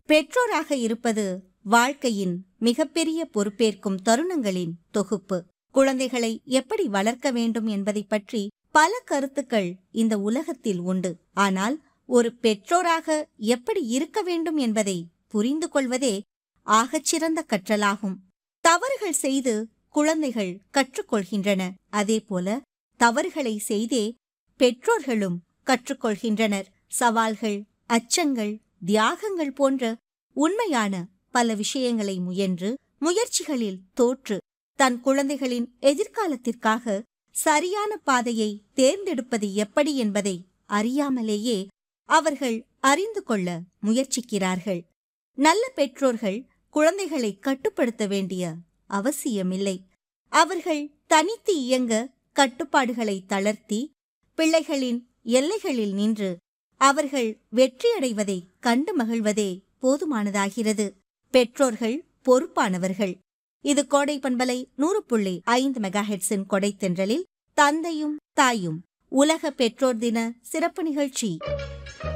பெற்றோராக இருப்பது வாழ்க்கையின் மிகப்பெரிய பொறுப்பேற்கும் தருணங்களின் தொகுப்பு குழந்தைகளை எப்படி வளர்க்க வேண்டும் என்பதை பற்றி பல கருத்துக்கள் இந்த உலகத்தில் உண்டு ஆனால் ஒரு பெற்றோராக எப்படி இருக்க வேண்டும் என்பதை புரிந்து கொள்வதே ஆகச்சிறந்த கற்றலாகும் தவறுகள் செய்து குழந்தைகள் கற்றுக்கொள்கின்றன அதேபோல தவறுகளை செய்தே பெற்றோர்களும் கற்றுக்கொள்கின்றனர் சவால்கள் அச்சங்கள் தியாகங்கள் போன்ற உண்மையான பல விஷயங்களை முயன்று முயற்சிகளில் தோற்று தன் குழந்தைகளின் எதிர்காலத்திற்காக சரியான பாதையை தேர்ந்தெடுப்பது எப்படி என்பதை அறியாமலேயே அவர்கள் அறிந்து கொள்ள முயற்சிக்கிறார்கள் நல்ல பெற்றோர்கள் குழந்தைகளை கட்டுப்படுத்த வேண்டிய அவசியமில்லை அவர்கள் தனித்து இயங்க கட்டுப்பாடுகளை தளர்த்தி பிள்ளைகளின் எல்லைகளில் நின்று அவர்கள் வெற்றியடைவதை கண்டு மகிழ்வதே போதுமானதாகிறது பெற்றோர்கள் பொறுப்பானவர்கள் இது கோடை பண்பலை நூறு புள்ளி ஐந்து மெகாஹெட்ஸின் கொடைத்தென்றலில் தந்தையும் தாயும் உலக பெற்றோர் தின சிறப்பு நிகழ்ச்சி